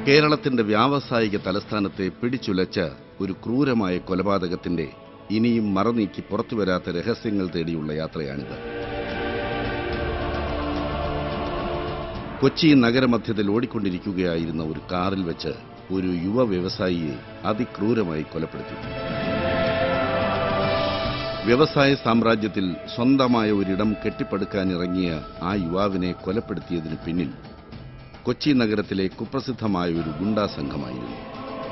കേരളത്തിന്റെ വ്യാവസായിക തലസ്ഥാനത്തെ പിടിച്ചുലച്ച ഒരു ക്രൂരമായ കൊലപാതകത്തിന്റെ ഇനിയും മറനീക്കി പുറത്തുവരാത്ത രഹസ്യങ്ങൾ തേടിയുള്ള യാത്രയാണിത് കൊച്ചി നഗരമധ്യത്തിൽ ഓടിക്കൊണ്ടിരിക്കുകയായിരുന്ന ഒരു കാറിൽ വെച്ച് ഒരു യുവ വ്യവസായിയെ അതിക്രൂരമായി കൊലപ്പെടുത്തി വ്യവസായ സാമ്രാജ്യത്തിൽ സ്വന്തമായ ഒരിടം കെട്ടിപ്പടുക്കാനിറങ്ങിയ ആ യുവാവിനെ കൊലപ്പെടുത്തിയതിന് പിന്നിൽ കൊച്ചി നഗരത്തിലെ കുപ്രസിദ്ധമായ ഒരു ഗുണ്ടാ സംഘമായിരുന്നു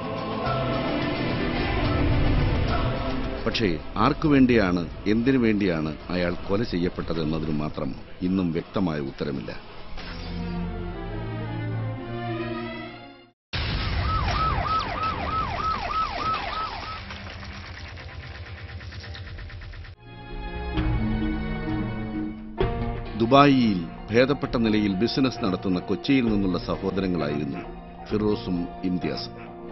പക്ഷേ ആർക്കു വേണ്ടിയാണ് എന്തിനു വേണ്ടിയാണ് അയാൾ കൊല ചെയ്യപ്പെട്ടതെന്നതിന് മാത്രം ഇന്നും വ്യക്തമായ ഉത്തരമില്ല ദുബായിയിൽ ഭേദപ്പെട്ട നിലയിൽ ബിസിനസ് നടത്തുന്ന കൊച്ചിയിൽ നിന്നുള്ള സഹോദരങ്ങളായിരുന്നു ഫിറോസും ഇംതിയാസും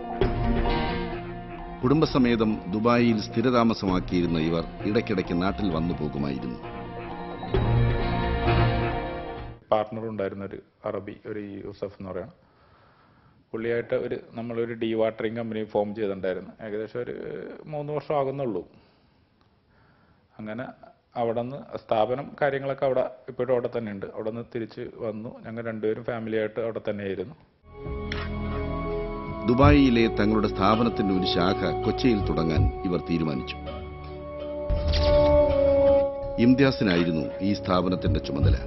കുടുംബസമേതം ദുബായിയിൽ സ്ഥിരതാമസമാക്കിയിരുന്ന ഇവർ ഇടയ്ക്കിടയ്ക്ക് നാട്ടിൽ വന്നു പോകുമായിരുന്നു പാർട്ണർ ഉണ്ടായിരുന്ന ഒരു അറബി ഒരു യൂസഫ് എന്ന് പറയുന്നത് പുള്ളിയായിട്ട് ഒരു നമ്മളൊരു ഡീ വാട്ടറിങ് കമ്പനി ഫോം ചെയ്തിട്ടുണ്ടായിരുന്നു ഏകദേശം ഒരു മൂന്ന് വർഷം ആകുന്നുള്ളൂ അങ്ങനെ അവിടെ നിന്ന് സ്ഥാപനം കാര്യങ്ങളൊക്കെ അവിടെ ഇപ്പോഴും അവിടെ തന്നെ ഉണ്ട് അവിടെ നിന്ന് തിരിച്ച് വന്നു ഞങ്ങൾ രണ്ടുപേരും ഫാമിലിയായിട്ട് അവിടെ തന്നെയായിരുന്നു ദുബായിയിലെ തങ്ങളുടെ സ്ഥാപനത്തിന്റെ ഒരു ശാഖ കൊച്ചിയിൽ തുടങ്ങാൻ ഇവർ തീരുമാനിച്ചു ഇംതിയാസിനായിരുന്നു ഈ സ്ഥാപനത്തിന്റെ ചുമതല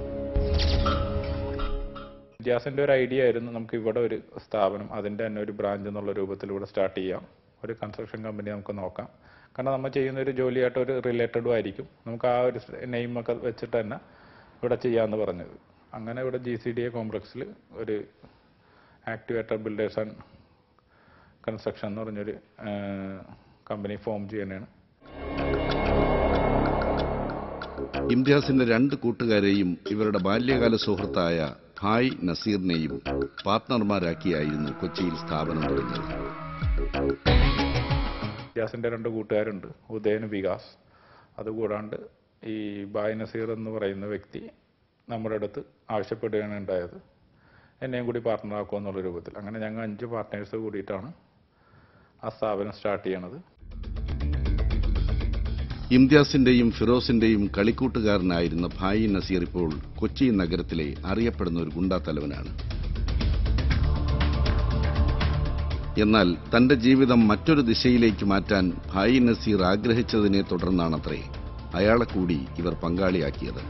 ജിയാസിന്റെ ഒരു ഐഡിയ ആയിരുന്നു നമുക്ക് ഇവിടെ ഒരു സ്ഥാപനം അതിന്റെ തന്നെ ഒരു ബ്രാഞ്ച് എന്നുള്ള രൂപത്തിൽ ഇവിടെ സ്റ്റാർട്ട് ചെയ്യാം ഒരു കൺസ്ട്രക്ഷൻ കമ്പനി നമുക്ക് നോക്കാം കാരണം നമ്മൾ ചെയ്യുന്ന ഒരു ജോലിയായിട്ട് ഒരു റിലേറ്റഡും ആയിരിക്കും നമുക്ക് ആ ഒരു നെയിമൊക്കെ വെച്ചിട്ട് തന്നെ ഇവിടെ ചെയ്യാമെന്ന് പറഞ്ഞത് അങ്ങനെ ഇവിടെ ജി സി ഡി എ കോംപ്ലക്സിൽ ഒരു ആക്ടിവേറ്റർ ബിൽഡേഴ്സ് ആൻഡ് കൺസ്ട്രക്ഷൻ എന്ന് പറഞ്ഞൊരു കമ്പനി ഫോം ചെയ്യാനാണ് ഇംതിയാസിന്റെ രണ്ട് കൂട്ടുകാരെയും ഇവരുടെ ബാല്യകാല സുഹൃത്തായ ഭായ് നസീറിനെയും പാർട്ട്ണർമാരാക്കിയായിരുന്നു കൊച്ചിയിൽ സ്ഥാപനം തുടങ്ങിയത് ജിയാസിന്റെ രണ്ട് കൂട്ടുകാരുണ്ട് ഉദയൻ വികാസ് അതുകൂടാണ്ട് ഈ ബായ് നസീർ എന്ന് പറയുന്ന വ്യക്തി നമ്മുടെ അടുത്ത് ആവശ്യപ്പെടുകയാണ് ഉണ്ടായത് എന്നെയും കൂടി പാർട്ട്ണർ എന്നുള്ള രൂപത്തിൽ അങ്ങനെ ഞങ്ങൾ അഞ്ച് പാർട്ട്നേഴ്സ് കൂടിയിട്ടാണ് ആ സ്ഥാപനം സ്റ്റാർട്ട് ചെയ്യണത് ഇംതിയാസിന്റെയും ഫിറോസിന്റെയും കളിക്കൂട്ടുകാരനായിരുന്ന ഭായി നസീർ ഇപ്പോൾ കൊച്ചി നഗരത്തിലെ അറിയപ്പെടുന്ന ഒരു ഗുണ്ടാത്തലവനാണ് എന്നാൽ തന്റെ ജീവിതം മറ്റൊരു ദിശയിലേക്ക് മാറ്റാൻ ഭായി നസീർ ആഗ്രഹിച്ചതിനെ തുടർന്നാണത്രേ അയാളെ കൂടി ഇവർ പങ്കാളിയാക്കിയത്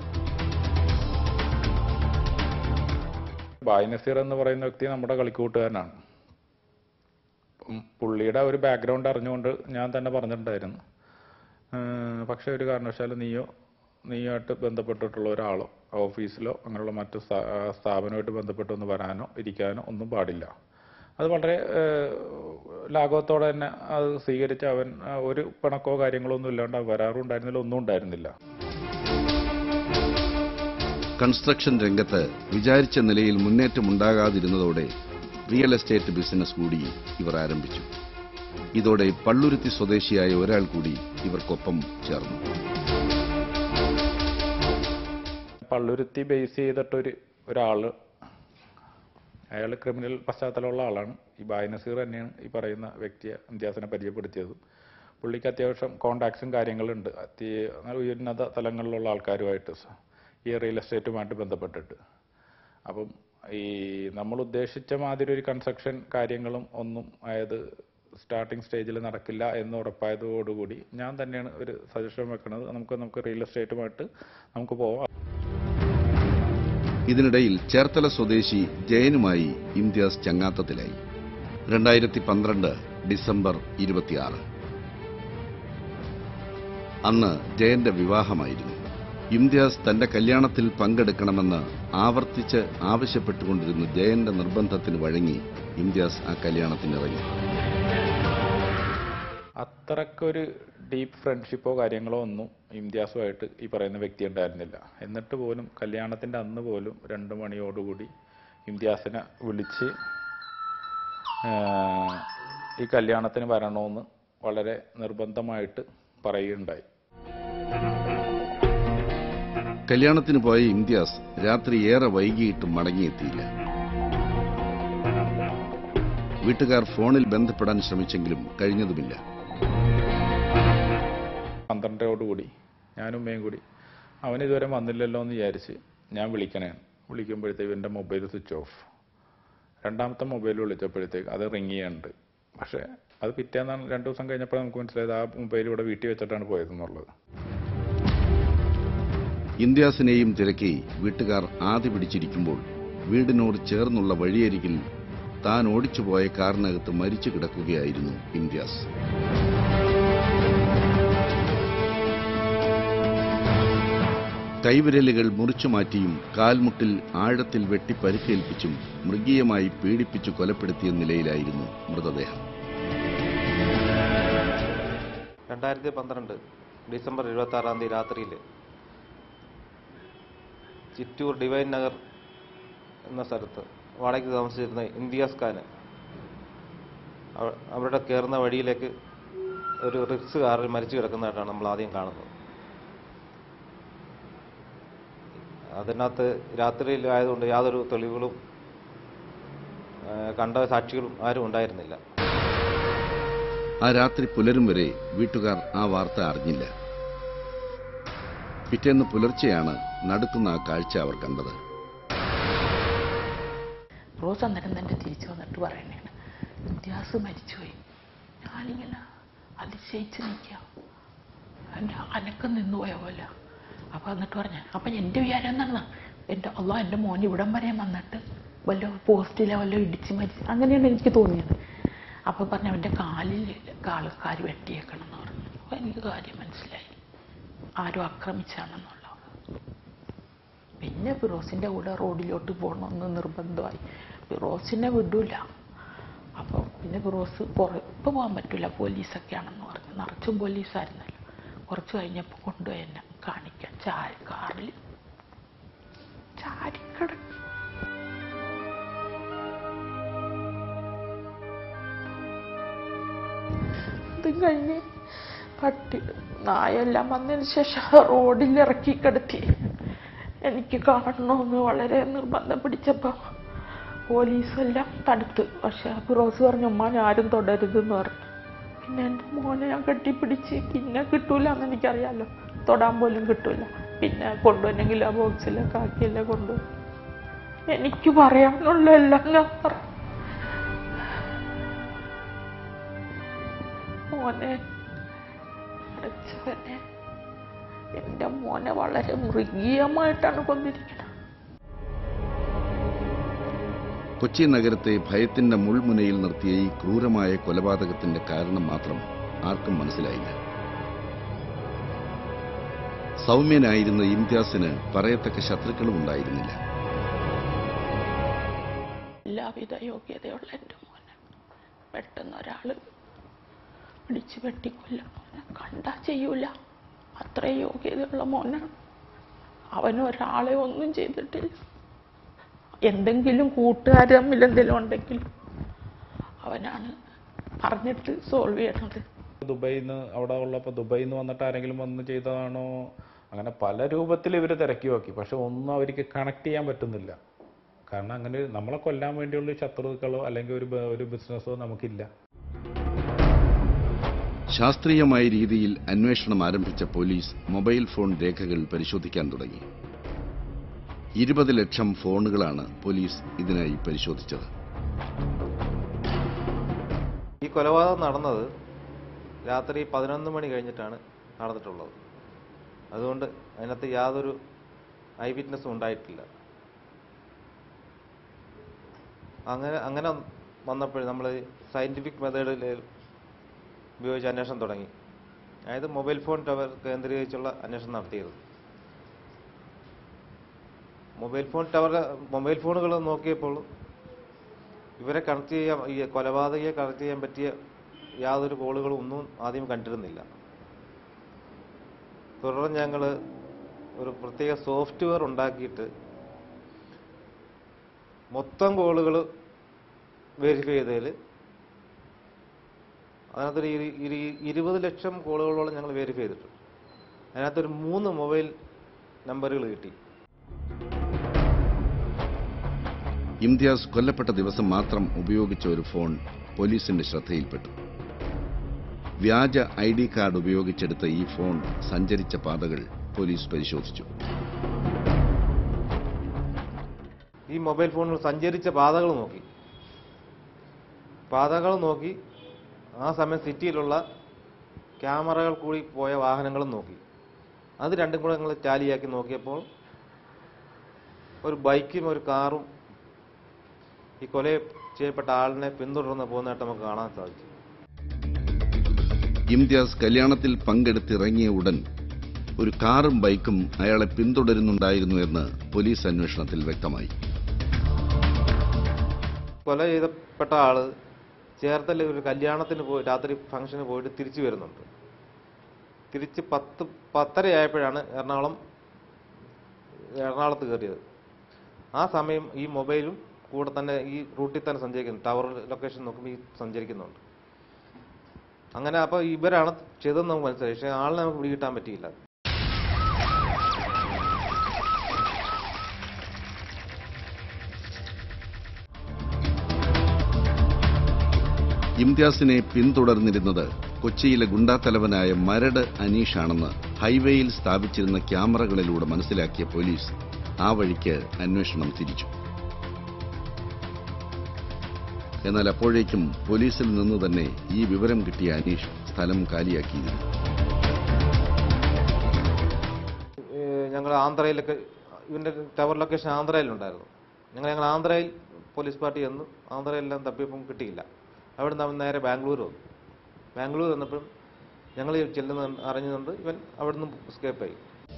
ബായ് നസീർ എന്ന് പറയുന്ന വ്യക്തി നമ്മുടെ കളിക്കൂട്ടുകാരനാണ് ഉം, പുള്ളിയുടെ ഒരു ബാക്ക്ഗ്രൗണ്ട് അറിഞ്ഞുകൊണ്ട് ഞാൻ തന്നെ പറഞ്ഞിട്ടുണ്ടായിരുന്നു ഏഹ്, പക്ഷേ ഒരു കാരണവശാലും നീയോ നീയുമായിട്ട് ബന്ധപ്പെട്ടിട്ടുള്ള ഒരാളോ ഓഫീസിലോ അങ്ങനെയുള്ള മറ്റു സ്ഥാ- ആ, സ്ഥാപനമായിട്ട് ബന്ധപ്പെട്ടൊന്ന് വരാനോ ഇരിക്കാനോ ഒന്നും പാടില്ല അത് വളരെ ഏഹ്, ലാഘവത്തോടെ തന്നെ അത് സ്വീകരിച്ച് അവൻ ആ, ഒരു പിണക്കോ കാര്യങ്ങളോ ഒന്നും ഇല്ലാണ്ട് അവൻ വരാറും ഉണ്ടായിരുന്നില്ല ഒന്നും ഉണ്ടായിരുന്നില്ല കൺസ്ട്രക്ഷൻ രംഗത്ത് വിചാരിച്ച നിലയിൽ മുന്നേറ്റമുണ്ടാകാതിരുന്നതോടെ റിയൽ എസ്റ്റേറ്റ് ബിസിനസ് കൂടി ഇവർ ആരംഭിച്ചു ഇതോടെ പള്ളുരുത്തി സ്വദേശിയായ ഒരാൾ കൂടി ഇവർക്കൊപ്പം ചേർന്നു പള്ളുരുത്തി ബേസ് ചെയ്തിട്ടൊരു ഒരാള് അയാൾ ക്രിമിനൽ പശ്ചാത്തലമുള്ള ആളാണ് ഈ ബായ് നസീർ തന്നെയാണ് ഈ പറയുന്ന വ്യക്തിയെ ഇംതിയാസിനെ പരിചയപ്പെടുത്തിയത് പുള്ളിക്ക് അത്യാവശ്യം കോണ്ടാക്ട്സും കാര്യങ്ങളുണ്ട് അതി ഉന്നത തലങ്ങളിലുള്ള ആൾക്കാരുമായിട്ട് സ- ഈ റിയൽ എസ്റ്റേറ്റുമായിട്ട് ബന്ധപ്പെട്ടിട്ട് അപ്പം ഈ നമ്മൾ ഉദ്ദേശിച്ച മാതിരി ഒരു കൺസ്ട്രക്ഷൻ കാര്യങ്ങളും ഒന്നും അതായത് സ്റ്റാർട്ടിംഗ് സ്റ്റേജിൽ നടക്കില്ല എന്ന് ഉറപ്പായതോടുകൂടി ഞാൻ തന്നെയാണ് ഒരു സജഷൻ വെക്കുന്നത് നമുക്ക് നമുക്ക് റിയൽ എസ്റ്റേറ്റുമായിട്ട് നമുക്ക് പോവാം ഇതിനിടയിൽ ചേർത്തല സ്വദേശി ജയനുമായി ഇംതിയാസ് ചങ്ങാത്തത്തിലായി രണ്ടായിരത്തി പന്ത്രണ്ട് ഡിസംബർ ഇരുപത്തിയാറ് അന്ന് ജയന്റെ വിവാഹമായിരുന്നു ഇംതിയാസ് തന്റെ കല്യാണത്തിൽ പങ്കെടുക്കണമെന്ന് ആവർത്തിച്ച് ആവശ്യപ്പെട്ടുകൊണ്ടിരുന്ന ജയന്റെ നിർബന്ധത്തിന് വഴങ്ങി ഇംതിയാസ് ആ കല്യാണത്തിനിറങ്ങി അത്രക്കൊരു ഡീപ്പ് ഫ്രണ്ട്ഷിപ്പോ കാര്യങ്ങളോ ഒന്നും ഇംതിയാസുമായിട്ട് ഈ പറയുന്ന വ്യക്തി ഉണ്ടായിരുന്നില്ല എന്നിട്ട് പോലും കല്യാണത്തിന്റെ അന്ന് പോലും രണ്ട് മണിയോടുകൂടി ഇംതിയാസിനെ വിളിച്ച് ആഹ്, ഈ കല്യാണത്തിന് വരണമെന്ന് വളരെ നിർബന്ധമായിട്ട് പറയുകയുണ്ടായി കല്യാണത്തിന് പോയ ഇംതിയാസ് രാത്രി ഏറെ വൈകിയിട്ടും മടങ്ങിയെത്തിയില്ല വീട്ടുകാർ ഫോണിൽ ബന്ധപ്പെടാൻ ശ്രമിച്ചെങ്കിലും കഴിഞ്ഞതുമില്ല പന്ത്രണ്ടരോടുകൂടി ഞാനും ഉമ്മയും കൂടി അവൻ ഇതുവരെ വന്നില്ലല്ലോ എന്ന് വിചാരിച്ച് ഞാൻ വിളിക്കണേ വിളിക്കുമ്പോഴത്തേക്ക് എൻ്റെ മൊബൈൽ സ്വിച്ച് ഓഫ് രണ്ടാമത്തെ മൊബൈൽ വിളിച്ചപ്പോഴത്തേക്ക് അത് റിങ് ചെയ്യാനുണ്ട് പക്ഷേ അത് പിറ്റേന്നാണ് രണ്ട് ദിവസം കഴിഞ്ഞപ്പോൾ നമുക്ക് മനസ്സിലായത് ആ മൊബൈൽ ഇവിടെ വീട്ടിൽ വെച്ചിട്ടാണ് പോയതെന്നുള്ളത് ഇന്ത്യാസിനെയും തിരക്കി വീട്ടുകാർ ആദ്യ പിടിച്ചിരിക്കുമ്പോൾ വീടിനോട് ചേർന്നുള്ള വഴിയരികിൽ താൻ ഓടിച്ചുപോയ കാറിനകത്ത് മരിച്ചു കിടക്കുകയായിരുന്നു ഇന്ത്യാസ് കൈവിരലുകൾ മുറിച്ചു മാറ്റിയും കാൽമുട്ടിൽ ആഴത്തിൽ വെട്ടി പരിക്കേൽപ്പിച്ചും മൃഗീയമായി പീഡിപ്പിച്ചു കൊലപ്പെടുത്തിയ നിലയിലായിരുന്നു മൃതദേഹം രണ്ടായിരത്തി പന്ത്രണ്ട് ഡിസംബർ ഇരുപത്തി ആറാം തീയതി രാത്രിയിൽ ചിറ്റൂർ ഡിവൈൻ നഗർ എന്ന സ്ഥലത്ത് വാടകയ്ക്ക് താമസിച്ചിരുന്ന ഇന്ത്യാസ് ഖാന് അവ- അവിടെ കയറുന്ന വഴിയിലേക്ക് ഒരു റിക്സ് കാറിൽ മരിച്ചു കിടക്കുന്നതായിട്ടാണ് നമ്മൾ ആദ്യം കാണുന്നത് അതിനകത്ത് രാത്രിയിൽ ആയതുകൊണ്ട് യാതൊരു തെളിവുകളും ആ, കണ്ട സാക്ഷികളും ആരും ഉണ്ടായിരുന്നില്ല ആ രാത്രി പുലരും വരെ വീട്ടുകാർ ആ വാർത്ത അറിഞ്ഞില്ല പിറ്റേന്ന് പുലർച്ചെയാണ് നടുക്കുന്ന ആ കാഴ്ച അവർ കണ്ടത് റോസ് അന്നേരം തന്നെ തിരിച്ചു വന്നിട്ട് പറയണേണ് ഇത്യാസ് മരിച്ചുപോയി ഞാനിങ്ങനെ അതിശയിച്ച് നിൽക്കാം എൻ്റെ അനക്കം നിന്നുപോയ പോലെ അപ്പോൾ എന്നിട്ട് പറഞ്ഞ അപ്പം എൻ്റെ വിചാരം എന്നാണ് എൻ്റെ അള്ളാ എൻ്റെ മോൻ ഇവിടം വരെ വന്നിട്ട് വല്ല പോസ്റ്റിലെ വല്ല ഇടിച്ച് മരിച്ച് അങ്ങനെയാണ് എനിക്ക് തോന്നിയത് അപ്പോൾ പറഞ്ഞു അവൻ്റെ കാലിൽ ആൾക്കാർ വെട്ടിയേക്കണം എന്ന് പറഞ്ഞു അപ്പോൾ എനിക്ക് കാര്യം മനസ്സിലായി ആരും ആക്രമിച്ചാണെന്നുള്ളത് പിന്നെ ഫിറോസിൻ്റെ കൂടെ റോഡിലോട്ട് പോകണമെന്ന് നിർബന്ധമായി ഫിറോസിനെ വിടൂല അപ്പോൾ പിന്നെ ഫിറോസ് പുറ ഇപ്പോൾ പോകാൻ പറ്റില്ല പോലീസൊക്കെയാണെന്ന് പറഞ്ഞു നിറച്ചും പോലീസായിരുന്നല്ലോ കുറച്ച് കഴിഞ്ഞപ്പോൾ കൊണ്ടുപോയി എന്നെ കാണിക്കാൻ ചാരി കാറിൽ ചാരിക്കട ഇതും കഴിഞ്ഞ് പട്ടി നായെല്ലാം വന്നതിന് ശേഷം റോഡിൽ ഇറക്കി കിടത്തി എനിക്ക് കാണണമെന്ന് വളരെ നിർബന്ധം പിടിച്ചപ്പോൾ പോലീസെല്ലാം തടുത്ത് പക്ഷെ ഫിറോസ് പറഞ്ഞു ഉമ്മ ഞാനും തൊടരുതെന്ന് പറഞ്ഞു പിന്നെ എൻ്റെ മോനെ ഞാൻ കെട്ടിപ്പിടിച്ച് പിന്നെ കിട്ടൂല എന്ന് എനിക്കറിയാലോ തൊടാൻ പോലും കിട്ടൂല പിന്നെ കൊണ്ടുവന്നെങ്കിൽ ആ ബോക്സിലൊക്കെ ആക്കിയല്ലേ കൊണ്ടുപോയി എനിക്ക് പറയാനുള്ള എല്ലാം ഞാൻ പറഞ്ഞു മോനെ അടച്ചവനെ എൻ്റെ മോനെ വളരെ മൃഗീയമായിട്ടാണ് കൊന്നിരിക്കുന്നത് കൊച്ചി നഗരത്തെ ഭയത്തിന്റെ മുൾമുനയിൽ നിർത്തിയ ഈ ക്രൂരമായ കൊലപാതകത്തിന്റെ കാരണം മാത്രം ആർക്കും മനസ്സിലായില്ല സൗമ്യനായിരുന്ന ഇംതിയാസിന് പറയത്തക്ക ശത്രുക്കളും ഉണ്ടായിരുന്നില്ല എല്ലാവിധ യോഗ്യതയുള്ള എൻ്റെ മോനെ പെട്ടെന്ന് ഒരാൾ പിടിച്ച് വെട്ടിക്കൊല്ലണം അവനെ കണ്ടാ ചെയ്യൂല അത്രയും യോഗ്യതയുള്ള മോനാണ് അവന് ഒരാളെ ഒന്നും ചെയ്തിട്ടില്ല എന്തെങ്കിലും കൂട്ടുകാർ തമ്മിൽ എന്തെങ്കിലും ഉണ്ടെങ്കിൽ അവനാണ് പറഞ്ഞിട്ട് സോൾവ് ചെയ്യണത് ദുബൈയിൽ നിന്ന് അവിടെ ഉള്ളപ്പോൾ ദുബൈയിൽ നിന്ന് വന്നിട്ട് ആരെങ്കിലും വന്ന് ചെയ്തതാണോ അങ്ങനെ പല രൂപത്തിൽ ഇവർ തിരക്കി നോക്കി പക്ഷെ ഒന്നും അവർക്ക് കണക്ട് ചെയ്യാൻ പറ്റുന്നില്ല കാരണം അങ്ങനെ നമ്മളെ കൊല്ലാൻ വേണ്ടിയുള്ള ശത്രുക്കളോ അല്ലെങ്കിൽ ഒരു ബ- ഒരു ബിസിനസ്സോ നമുക്കില്ല ശാസ്ത്രീയമായ രീതിയിൽ അന്വേഷണം ആരംഭിച്ച പോലീസ് മൊബൈൽ ഫോൺ രേഖകൾ പരിശോധിക്കാൻ തുടങ്ങി ഇരുപത് ലക്ഷം ഫോണുകളാണ് പോലീസ് ഇതിനായി പരിശോധിച്ചത് ഈ കൊലപാതകം നടന്നത് രാത്രി പതിനൊന്ന് മണി കഴിഞ്ഞിട്ടാണ് നടന്നിട്ടുള്ളത് അതുകൊണ്ട് അതിനകത്ത് യാതൊരു ഐ വിറ്റ്നസ്സും ഉണ്ടായിട്ടില്ല അങ്ങനെ അങ്ങനെ വന്നപ്പോൾ നമ്മൾ സയൻറ്റിഫിക് മെത്തേഡിൽ ഉപയോഗിച്ച് അന്വേഷണം തുടങ്ങി അതായത് മൊബൈൽ ഫോൺ ടവർ കേന്ദ്രീകരിച്ചുള്ള അന്വേഷണം നടത്തിയത് മൊബൈൽ ഫോൺ ടവർ മൊബൈൽ ഫോണുകൾ നോക്കിയപ്പോൾ ഇവരെ കണക്ട് ചെയ്യാൻ ഈ കൊലപാതകയെ കണക്ട് ചെയ്യാൻ പറ്റിയ യാതൊരു കോളുകളും ഒന്നും ആദ്യം കണ്ടിരുന്നില്ല തുടർന്ന് ഞങ്ങൾ ഒരു പ്രത്യേക സോഫ്റ്റ്വെയർ ഉണ്ടാക്കിയിട്ട് മൊത്തം കോളുകൾ വെരിഫൈ ചെയ്തതിൽ അതിനകത്തൊരു ഇരു- ഇരു- ഇരുപത് ലക്ഷം കോളുകളോളം ഞങ്ങൾ വെരിഫൈ ചെയ്തിട്ടുണ്ട് അതിനകത്തൊരു മൂന്ന് മൊബൈൽ നമ്പറുകൾ കിട്ടി ഇംതിയാസ് കൊല്ലപ്പെട്ട ദിവസം മാത്രം ഉപയോഗിച്ച ഒരു ഫോൺ പോലീസിന്റെ ശ്രദ്ധയിൽപ്പെട്ടു വ്യാജ ഐ ഡി കാർഡ് ഉപയോഗിച്ചെടുത്ത ഈ ഫോൺ സഞ്ചരിച്ച പാതകൾ പോലീസ് പരിശോധിച്ചു ഈ മൊബൈൽ ഫോണുകൾ സഞ്ചരിച്ച പാതകൾ നോക്കി പാതകൾ നോക്കി ആ സമയം സിറ്റിയിലുള്ള ക്യാമറകൾ കൂടി പോയ വാഹനങ്ങളും നോക്കി അത് രണ്ടും കൂടെ ഞങ്ങൾ ടാലിയാക്കി നോക്കിയപ്പോൾ ഒരു ബൈക്കും ഒരു കാറും ഈ കൊല ചെയ്യപ്പെട്ട ആളിനെ പിന്തുടർന്ന് പോകുന്നതായിട്ട് നമുക്ക് കാണാൻ സാധിച്ചു ഇംതിയാസ് കല്യാണത്തിൽ പങ്കെടുത്തിറങ്ങിയ ഉടൻ ഒരു കാറും ബൈക്കും അയാളെ പിന്തുടരുന്നുണ്ടായിരുന്നു എന്ന് പോലീസ് അന്വേഷണത്തിൽ വ്യക്തമായി കൊല ചെയ്തപ്പെട്ട ആള് ചേർത്തല ഒരു കല്യാണത്തിന് പോയി രാത്രി ഫംഗ്ഷന് പോയിട്ട് തിരിച്ചു വരുന്നുണ്ട് തിരിച്ച് പത്ത് പത്തരയായപ്പോഴാണ് എറണാകുളം എറണാകുളത്ത് കയറിയത് ആ സമയം ഈ മൊബൈലും കൂടെ തന്നെ ഈ റൂട്ടിൽ തന്നെ സഞ്ചരിക്കുന്നു ടവർ ലൊക്കേഷൻ നോക്കുമ്പോൾ ഈ സഞ്ചരിക്കുന്നുണ്ട് അങ്ങനെ അപ്പോൾ ഇവരാണ് ചെയ്തതെന്ന് നമുക്ക് മനസ്സിലായി പക്ഷേ ആളിനെ നമുക്ക് പിടികിട്ടാൻ പറ്റിയില്ല ഇംതിയാസിനെ പിന്തുടർന്നിരുന്നത് കൊച്ചിയിലെ ഗുണ്ടാത്തലവനായ മരട് അനീഷാണെന്ന് ഹൈവേയിൽ സ്ഥാപിച്ചിരുന്ന ക്യാമറകളിലൂടെ മനസ്സിലാക്കിയ പോലീസ് ആ വഴിക്ക് അന്വേഷണം തിരിച്ചു എന്നാൽ അപ്പോഴേക്കും പോലീസിൽ നിന്ന് തന്നെ ഈ വിവരം കിട്ടിയ അനീഷ് സ്ഥലം കാലിയാക്കിയിരുന്നു ഞങ്ങൾ ആന്ധ്രയിലൊക്കെ ഇവന്റെ ടവർ ലൊക്കേഷൻ ആന്ധ്രയിലുണ്ടായിരുന്നു ഞങ്ങൾ ഞങ്ങൾ ആന്ധ്രയിൽ പോലീസ് പാർട്ടി ചെന്നു ആന്ധ്രയിലെല്ലാം തപ്പിയപ്പം കിട്ടിയില്ല അവിടെ നിന്ന് അവൻ നേരെ ബാംഗ്ലൂർ വന്നു ബാംഗ്ലൂർ വന്നപ്പോഴും ഞങ്ങൾ ചെല്ലുന്ന അറിഞ്ഞുകൊണ്ട് ഇവൻ അവിടെ നിന്ന് എസ്കേപ്പായി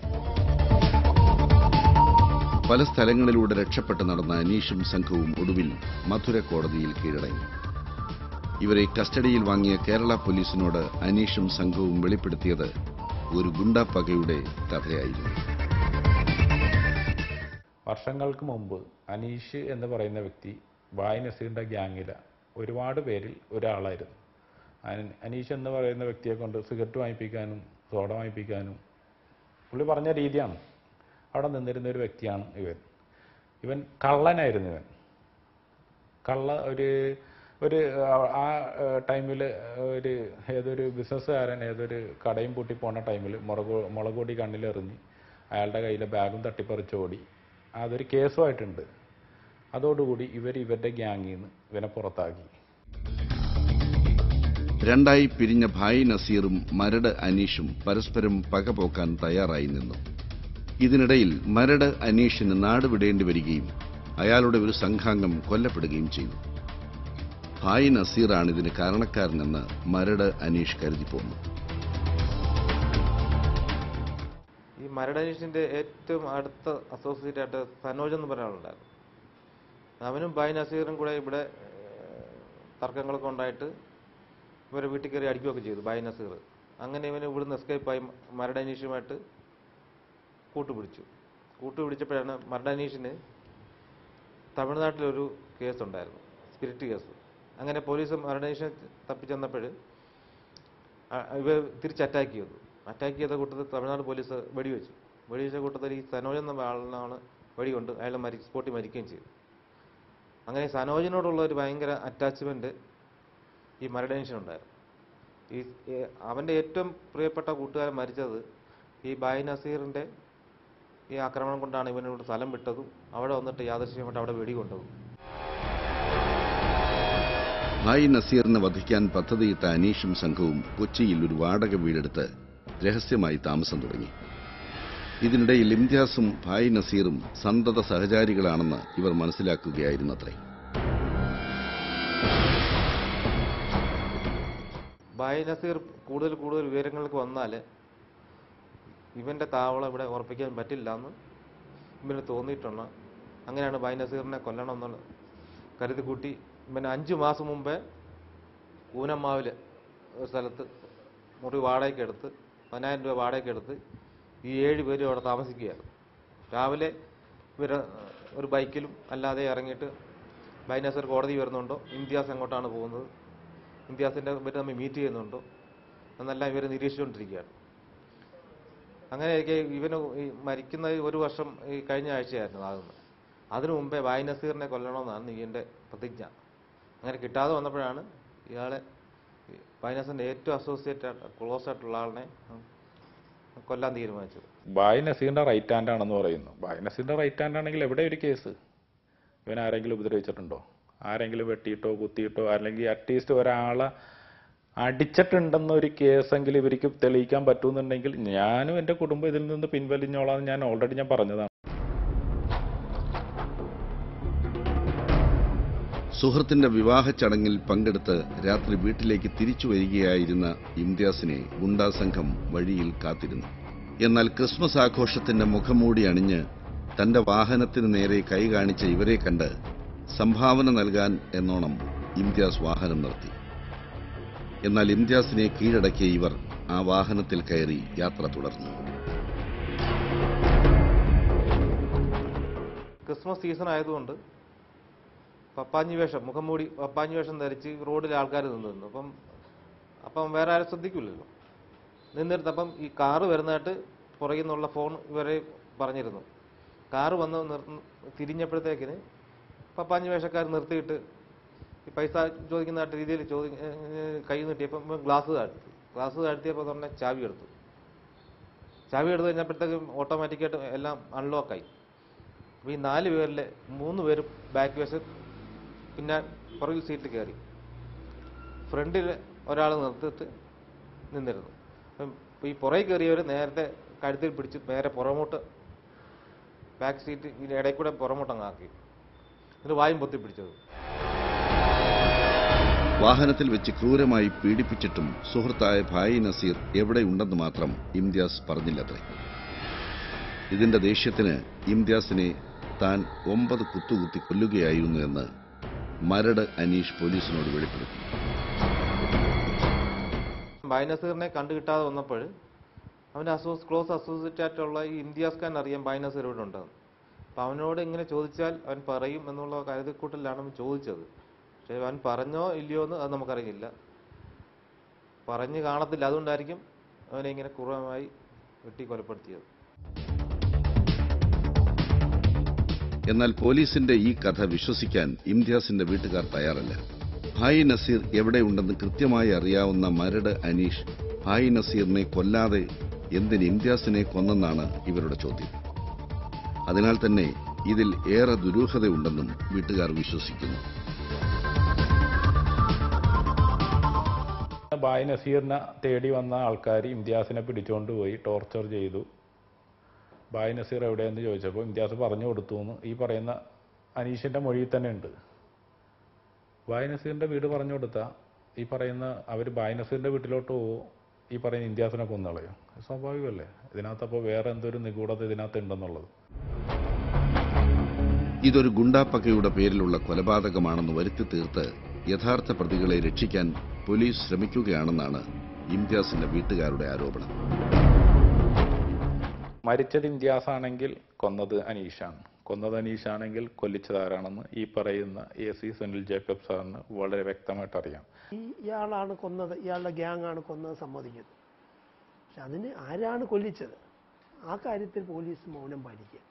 പല സ്ഥലങ്ങളിലൂടെ രക്ഷപ്പെട്ട് നടന്ന അനീഷും സംഘവും ഒടുവിൽ മധുര കോടതിയിൽ കീഴടങ്ങി ഇവരെ കസ്റ്റഡിയിൽ വാങ്ങിയ കേരള പോലീസിനോട് അനീഷും സംഘവും വെളിപ്പെടുത്തിയത് ഒരു ഗുണ്ടാപ്പകയുടെ കഥയായിരുന്നു വർഷങ്ങൾക്ക് മുമ്പ് അനീഷ് എന്ന് പറയുന്ന വ്യക്തി ബായ് നസീറിൻ്റെ ഗ്യാങ്ങിലെ ഒരുപാട് പേരിൽ ഒരാളായിരുന്നു അന- അനീഷ് എന്ന് പറയുന്ന വ്യക്തിയെ കൊണ്ട് സിഗരറ്റ് വാങ്ങിപ്പിക്കാനും സോഡ വാങ്ങിപ്പിക്കാനും പുള്ളി പറഞ്ഞ രീതിയാണ് അവിടെ നിന്നിരുന്ന ഒരു വ്യക്തിയാണ് ഇവൻ ഇവൻ കള്ളനായിരുന്നു ഇവൻ കള്ള ഒരു ഒരു ആ- ആ ടൈമിൽ ഒരു ഏതൊരു ബിസിനസ്സുകാരൻ ഏതൊരു കടയും പൂട്ടി പോണ ടൈമിൽ മുളക് മുളക് പൊടി കണ്ണിലെറിഞ്ഞ് അയാളുടെ കയ്യിലെ ബാഗും തട്ടിപ്പറിച്ച് ഓടി അതൊരു കേസുമായിട്ടുണ്ട് അതോടുകൂടി ഇവർ ഇവരുടെ ഗ്യാങ്ങിൽ നിന്ന് ഇവനെ പുറത്താക്കി രണ്ടായി പിരിഞ്ഞ ഭായ് നസീറും മരട് അനീഷും പരസ്പരം പകപോക്കാൻ തയ്യാറായി നിന്നു ഇതിനിടയിൽ മരട് അനീഷിന് നാട് വിടേണ്ടി വരികയും അയാളുടെ ഒരു സംഘാംഗം കൊല്ലപ്പെടുകയും ചെയ്തു ഭായ് നസീറാണ് ഇതിന് കാരണക്കാരനെന്ന് മരട് അനീഷ് കരുതിപ്പോന്നു ഈ മരടനീഷിന്റെ ഏറ്റവും അടുത്ത അസോസിയേറ്റ് ആയിട്ട് സനോജ് എന്ന് പറയുന്ന ആളുണ്ടായിരുന്നു അവനും ബായ് നസീറും കൂടെ ഇവിടെ ഏഹ്, തർക്കങ്ങളൊക്കെ ഉണ്ടായിട്ട് ഇവരെ വീട്ടിൽ കയറി അടിക്കുകയൊക്കെ ചെയ്തു ബായ് നസീർ അങ്ങനെ ഇവന് ഇവിടുന്ന് എസ്കേപ്പായി മരടനീഷുമായിട്ട് കൂട്ടുപിടിച്ചു കൂട്ടുപിടിച്ചപ്പോഴാണ് മരടനീഷിന് തമിഴ്നാട്ടിലൊരു കേസുണ്ടായിരുന്നു സ്പിരിറ്റ് കേസ് അങ്ങനെ പോലീസ് മരടനീഷിനെ തപ്പിച്ചെന്നപ്പോൾ ഇവ തിരിച്ച് അറ്റാക്ക് ചെയ്തു അറ്റാക്ക് ചെയ്ത കൂട്ടത്തിൽ തമിഴ്നാട് പോലീസ് വെടിവെച്ചു വെടിവെച്ച കൂട്ടത്തിൽ ഈ സനോജ് എന്ന ആളിനാണ് വെടികൊണ്ട് അയാൾ മരി സ്പോട്ടിൽ മരിക്കുകയും ചെയ്തു അങ്ങനെ സനോജിനോടുള്ള ഒരു ഭയങ്കര അറ്റാച്ച്മെന്റ് ഈ മരടേൻഷനുണ്ടായിരുന്നു ഈ ഏ- അവന്റെ ഏറ്റവും പ്രിയപ്പെട്ട കൂട്ടുകാരൻ മരിച്ചത് ഈ ബായ് നസീറിന്റെ ഈ ആക്രമണം കൊണ്ടാണ് ഇവനോട് സ്ഥലം വിട്ടതും അവിടെ വന്നിട്ട് യാദൃശ്യമായിട്ട് അവിടെ വെടികൊണ്ടതും ഭായ് നസീറിനെ വധിക്കാൻ പദ്ധതിയിട്ട അനീഷും സംഘവും കൊച്ചിയിൽ ഒരു വാടക വീടെടുത്ത് രഹസ്യമായി താമസം തുടങ്ങി ഇതിനിടയിൽ ഇംതിയാസും ഭായ് നസീറും സന്തത സഹചാരികളാണെന്ന് ഇവർ മനസ്സിലാക്കുകയായിരുന്നത്രേ ബായ് നസീർ കൂടുതൽ കൂടുതൽ വിവരങ്ങൾക്ക് വന്നാൽ ഇവന്റെ താവളം ഇവിടെ ഉറപ്പിക്കാൻ പറ്റില്ല എന്ന് ഇവന് തോന്നിയിട്ടുണ്ട് അങ്ങനെയാണ് ബായ് നസീറിനെ കൊല്ലണം എന്നുള്ള കരുതി കൂട്ടി ഇവന് അഞ്ചു മാസം മുമ്പേ ഊനമ്മാവിൽ ഒരു സ്ഥലത്ത് മുറി വാടകയ്ക്ക് എടുത്ത് പതിനായിരം രൂപ വാടകയ്ക്ക് എടുത്ത് ഈ ഏഴ് പേരും അവിടെ താമസിക്കുകയായിരുന്നു രാവിലെ ഇവർ ഒരു ബൈക്കിലും അല്ലാതെ ഇറങ്ങിയിട്ട് ബായ് നസീർ കോടതി വരുന്നുണ്ടോ ഇന്ത്യാസ് എങ്ങോട്ടാണ് പോകുന്നത് ഇന്ത്യാസിന്റെ ഇവർ തമ്മിൽ മീറ്റ് ചെയ്യുന്നുണ്ടോ എന്നെല്ലാം ഇവർ നിരീക്ഷിച്ചുകൊണ്ടിരിക്കുകയാണ് അങ്ങനെയൊക്കെ ഇവന് ഈ മരിക്കുന്ന ഒരു വർഷം ഈ കഴിഞ്ഞ ആഴ്ചയായിരുന്നു ആകുന്നത് അതിനു മുമ്പേ വായ് നസീറിനെ കൊല്ലണമെന്നാണ് ഇവന്റെ പ്രതിജ്ഞ അങ്ങനെ കിട്ടാതെ വന്നപ്പോഴാണ് ഇയാളെ ഈ ബൈനസിൻ്റെ ഏറ്റവും അസോസിയേറ്റ് ക്ലോസ് ആയിട്ടുള്ള ആളിനെ ഉം, കൊല്ലാൻ തീരുമാനിച്ചത് ബായ് നസീറിന്റെ റൈറ്റ് ഹാൻഡ് ആണെന്ന് പറയുന്നു ബായ് നസീറിന്റെ റൈറ്റ് ഹാൻഡ് ആണെങ്കിൽ എവിടെ ഒരു കേസ് ഇവൻ ആരെങ്കിലും ഉപദ്രവിച്ചിട്ടുണ്ടോ ആരെങ്കിലും വെട്ടിയിട്ടോ കുത്തിയിട്ടോ അല്ലെങ്കിൽ അറ്റ്ലീസ്റ്റ് ഒരാളെ അടിച്ചിട്ടുണ്ടെന്നൊരു കേസെങ്കിലും ഇവർക്ക് തെളിയിക്കാൻ പറ്റുമെന്നുണ്ടെങ്കിൽ ഞാനും എൻ്റെ കുടുംബം ഇതിൽ നിന്ന് പിൻവലിഞ്ഞോളാം ഞാൻ ഓൾറെഡി ഞാൻ പറഞ്ഞതാണ് സുഹൃത്തിന്റെ വിവാഹ ചടങ്ങിൽ പങ്കെടുത്ത് രാത്രി വീട്ടിലേക്ക് തിരിച്ചു വരികയായിരുന്ന ഇംതിയാസിനെ ഗുണ്ടാ സംഘം വഴിയിൽ കാത്തിരുന്നു എന്നാൽ ക്രിസ്മസ് ആഘോഷത്തിന്റെ മുഖംമൂടി അണിഞ്ഞ് തന്റെ വാഹനത്തിന് നേരെ കൈ കാണിച്ച ഇവരെ കണ്ട് സംഭാവന നൽകാൻ എന്നോണം ഇംതിയാസ് വാഹനം നിർത്തി എന്നാൽ ഇംതിയാസിനെ കീഴടക്കിയ ഇവർ ആ വാഹനത്തിൽ കയറി യാത്ര തുടർന്നു ക്രിസ്മസ് സീസൺ ആയതുകൊണ്ട് പപ്പാഞ്ഞി വേഷം മുഖം മൂടി പപ്പാഞ്ഞി വേഷം ധരിച്ച് റോഡിൽ ആൾക്കാർ നിന്ന് നിന്നു അപ്പം അപ്പം വേറെ ആരും ശ്രദ്ധിക്കില്ലല്ലോ നിന്നിരുന്നപ്പം ഈ കാറ് വരുന്നതായിട്ട് പുറകിൽ നിന്നുള്ള ഫോൺ ഇവരെ പറഞ്ഞിരുന്നു കാറ് വന്ന് നിർ തിരിഞ്ഞപ്പോഴത്തേക്കിന് പപ്പാഞ്ഞി വേഷക്കാർ നിർത്തിയിട്ട് ഈ പൈസ ചോദിക്കുന്നതായിട്ട് രീതിയിൽ ചോദി ഏഹ് കൈ നീട്ടിയപ്പം ഇവൻ ഗ്ലാസ് താഴ്ത്തി ഗ്ലാസ് താഴ്ത്തിയപ്പോൾ തന്നെ ചാവി എടുത്തു ചാവി എടുത്തു കഴിഞ്ഞപ്പോഴത്തേക്കും ഓട്ടോമാറ്റിക്കായിട്ട് എല്ലാം അൺലോക്കായി അപ്പോൾ ഈ നാല് പേരിലെ മൂന്ന് പേരും ബാക്ക് വശം പിന്നെ പുറകിൽ സീറ്റിൽ കയറി ഫ്രണ്ടിൽ ഒരാൾ നിർത്തിയിട്ട് നിന്നിരുന്നു അപ്പം ഈ പുറകിൽ കയറിയവർ നേരത്തെ കഴുത്തിൽ പിടിച്ച് നേരെ പുറമോട്ട് ബാക്ക് സീറ്റ് ഇതിൻ്റെ ഇടയിൽ കൂടെ പുറമോട്ടങ്ങ് ആക്കി എന്നിട്ട് വായും പൊത്തി പിടിച്ചത് വാഹനത്തിൽ വെച്ച് ക്രൂരമായി പീഡിപ്പിച്ചിട്ടും സുഹൃത്തായ ഭായി നസീർ എവിടെയുണ്ടെന്ന് മാത്രം ഇംതിയാസ് പറഞ്ഞില്ലത്രേ ഇതിന്റെ ദേഷ്യത്തിന് ഇംതിയാസിനെ താൻ ഒമ്പത് കുത്തുകുത്തി കൊല്ലുകയായിരുന്നു എന്ന് മരട് അനീഷ് പോലീസിനോട് വെളിപ്പെടുത്തി ബൈനസീറിനെ കണ്ടു കിട്ടാതെ വന്നപ്പോൾ അവൻ്റെ അസോസ് ക്ലോസ് അസോസിയേറ്റ് ആയിട്ടുള്ള ഈ ഇന്ത്യാസ്കാൻ അറിയാം ബൈനസീർ ഇവിടെ ഉണ്ടെന്ന് അപ്പം അവനോട് ഇങ്ങനെ ചോദിച്ചാൽ അവൻ പറയും എന്നുള്ള കരുതിക്കൂട്ടലിലാണ് അവൻ ചോദിച്ചത് പക്ഷേ അവൻ പറഞ്ഞോ ഇല്ലയോ എന്ന് അത് നമുക്കറിയില്ല പറഞ്ഞ് കാണത്തില്ല അതുകൊണ്ടായിരിക്കും അവനെ ഇങ്ങനെ ക്രൂരമായി വെട്ടി കൊലപ്പെടുത്തിയത് എന്നാൽ പോലീസിന്റെ ഈ കഥ വിശ്വസിക്കാൻ ഇംതിയാസിന്റെ വീട്ടുകാർ തയ്യാറല്ല ഭായി നസീർ എവിടെയുണ്ടെന്ന് കൃത്യമായി അറിയാവുന്ന മരട് അനീഷ് ഭായി നസീറിനെ കൊല്ലാതെ എന്തിന് ഇംതിയാസിനെ കൊന്നെന്നാണ് ഇവരുടെ ചോദ്യം അതിനാൽ തന്നെ ഇതിൽ ഏറെ ദുരൂഹതയുണ്ടെന്നും വീട്ടുകാർ വിശ്വസിക്കുന്നു ബായ് നസീറിനെ തേടി വന്ന ആൾക്കാർ ഇംതിയാസിനെ പിടിച്ചുകൊണ്ട് പോയി ടോർച്ചർ ചെയ്തു ബായ് നസീർ എവിടെയെന്ന് ചോദിച്ചപ്പോൾ ഇംതിയാസ് പറഞ്ഞു കൊടുത്തു എന്ന് ഈ പറയുന്ന അനീഷിന്റെ മൊഴിയിൽ തന്നെ ഉണ്ട് ബായ് നസീറിന്റെ വീട് പറഞ്ഞു കൊടുത്താൽ ഈ പറയുന്ന അവർ ബായ് നസീറിന്റെ വീട്ടിലോട്ട് പോവോ ഈ പറയുന്ന ഇംതിയാസിനെ കൊന്നുകളയും അത് സ്വാഭാവികമല്ലേ ഇതിനകത്ത് അപ്പോൾ വേറെ എന്തൊരു നിഗൂഢത ഇതിനകത്ത് ഉണ്ടെന്നുള്ളത് ഇതൊരു ഗുണ്ടാപ്പകയുടെ പേരിലുള്ള കൊലപാതകമാണെന്ന് വരുത്തി തീർത്ത് യഥാർത്ഥ പ്രതികളെ രക്ഷിക്കാൻ പോലീസ് ശ്രമിക്കുകയാണെന്നാണ് ഇംതിയാസിന്റെ വീട്ടുകാരുടെ ആരോപണം മരിച്ചത് ഇംതിയാസ് ആണെങ്കിൽ കൊന്നത് അനീഷാണ് കൊന്നത് അനീഷാണെങ്കിൽ കൊല്ലിച്ചത് ആരാണെന്ന് ഈ പറയുന്ന എ സി സുനിൽ ജേക്കബ് സാറിന് വളരെ വ്യക്തമായിട്ട് അറിയാം ഈ ഇയാളാണ് കൊന്നത് ഇയാളുടെ ഗ്യാങ് ആണ് കൊന്നത് സമ്മതിക്കുന്നത് പക്ഷെ അതിന് ആരാണ് കൊല്ലിച്ചത് ആ കാര്യത്തിൽ പോലീസ് മൗനം പാലിക്കുക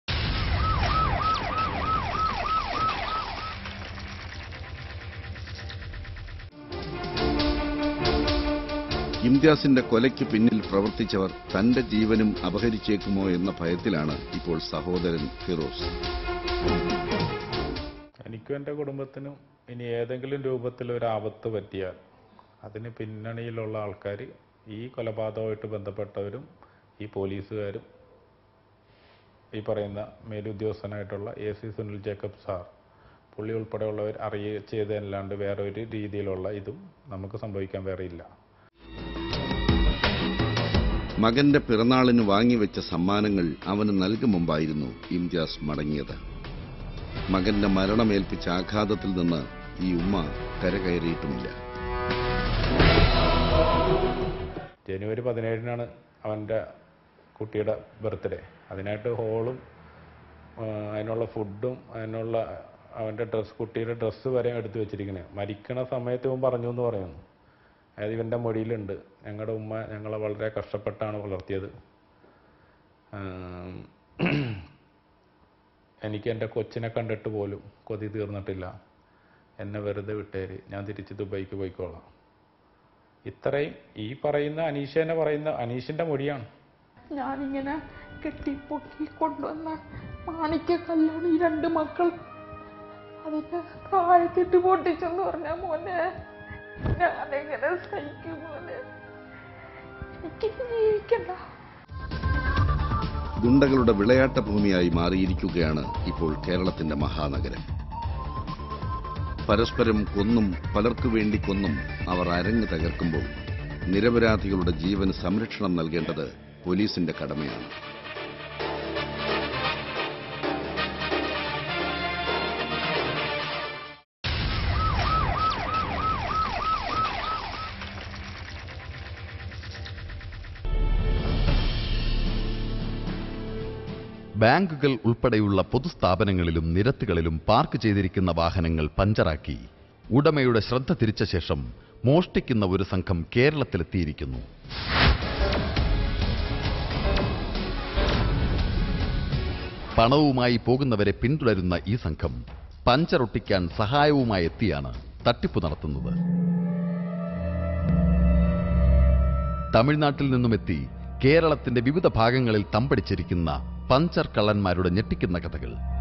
ഇംതിയാസിന്റെ കൊലയ്ക്ക് പിന്നിൽ പ്രവർത്തിച്ചവർ തന്റെ ജീവനും അപഹരിച്ചേക്കുമോ എന്ന ഭയത്തിലാണ് ഇപ്പോൾ സഹോദരൻ ഫിറോസ് എനിക്കും എൻ്റെ കുടുംബത്തിനും ഇനി ഏതെങ്കിലും രൂപത്തിൽ ഒരു ആപത്ത് പറ്റിയാൽ അതിന് പിന്നണിയിലുള്ള ആൾക്കാർ ഈ കൊലപാതകമായിട്ട് ബന്ധപ്പെട്ടവരും ഈ പോലീസുകാരും ഈ പറയുന്ന മേലുദ്യോഗസ്ഥനായിട്ടുള്ള A C Sunil Jacob sir പുള്ളി ഉൾപ്പെടെയുള്ളവർ അറിയിച്ചതല്ലാണ്ട് വേറെ ഒരു രീതിയിലുള്ള ഇതും നമുക്ക് സംഭവിക്കാൻ വേറെ ഇല്ല മകന്റെ പിറന്നാളിന് വാങ്ങിവെച്ച സമ്മാനങ്ങൾ അവന് നൽകും മുമ്പായിരുന്നു ഇംതിയാസ് മടങ്ങിയത് മകന്റെ മരണമേൽപ്പിച്ച ആഘാതത്തിൽ നിന്ന് ഈ ഉമ്മ കരകയറിയിട്ടുമില്ല ജനുവരി പതിനേഴിനാണ് അവൻ്റെ കുട്ടിയുടെ ബർത്ത്ഡേ അതിനായിട്ട് ഹോളും ആ, അതിനുള്ള ഫുഡും അതിനുള്ള അവൻ്റെ ഡ്രസ്സ് കുട്ടിയുടെ ഡ്രസ്സ് വരെ എടുത്തു വെച്ചിരിക്കണേ മരിക്കണ സമയത്ത് ഇവൻ പറഞ്ഞു എന്ന് പറയുന്നു അതായത് ഇവൻ്റെ മൊഴിയിലുണ്ട് ഞങ്ങളുടെ ഉമ്മ ഞങ്ങളെ വളരെ കഷ്ടപ്പെട്ടാണ് വളർത്തിയത് ആം, എനിക്ക് എൻ്റെ കൊച്ചിനെ കണ്ടിട്ട് പോലും കൊതി തീർന്നിട്ടില്ല എന്നെ വെറുതെ വിട്ടേര് ഞാൻ തിരിച്ച് ദുബൈക്ക് പോയിക്കോളാം ഇത്രയും ഈ പറയുന്ന അനീഷ എന്നെ പറയുന്ന അനീഷിന്റെ മൊഴിയാണ് ഞാനിങ്ങനെ കെട്ടിപ്പൊക്കി കൊണ്ടുവന്ന മാണിക്യ കല്ലാണ് ഈ രണ്ട് മക്കൾ അതിന്റെ താഴത്തിട്ട് പൊട്ടിച്ചെന്ന് പറഞ്ഞ മോനെ ഞാനെങ്ങനെ സഹിക്കും മോനെ എനിക്ക് ജീവിക്കണ്ട ഗുണ്ടകളുടെ വിളയാട്ട ഭൂമിയായി മാറിയിരിക്കുകയാണ് ഇപ്പോൾ കേരളത്തിന്റെ മഹാനഗരം പരസ്പരം കൊന്നും പലർക്കു വേണ്ടി കൊന്നും അവർ അരങ്ങ് തകർക്കുമ്പോൾ നിരപരാധികളുടെ ജീവന് സംരക്ഷണം നൽകേണ്ടത് പോലീസിന്റെ കടമയാണ് ബാങ്കുകൾ ഉൾപ്പെടെയുള്ള പൊതുസ്ഥാപനങ്ങളിലും നിരത്തുകളിലും പാർക്ക് ചെയ്തിരിക്കുന്ന വാഹനങ്ങൾ പഞ്ചറാക്കി ഉടമയുടെ ശ്രദ്ധ തിരിച്ച ശേഷം മോഷ്ടിക്കുന്ന ഒരു സംഘം കേരളത്തിലെത്തിയിരിക്കുന്നു പണവുമായി പോകുന്നവരെ പിന്തുടരുന്ന ഈ സംഘം പഞ്ചറൊട്ടിക്കാൻ സഹായവുമായി എത്തിയാണ് തട്ടിപ്പ് നടത്തുന്നത് തമിഴ്നാട്ടിൽ നിന്നുമെത്തി കേരളത്തിന്റെ വിവിധ ഭാഗങ്ങളിൽ തമ്പടിച്ചിരിക്കുന്ന പഞ്ചർ കള്ളന്മാരുടെ ഞെട്ടിക്കുന്ന കഥകൾ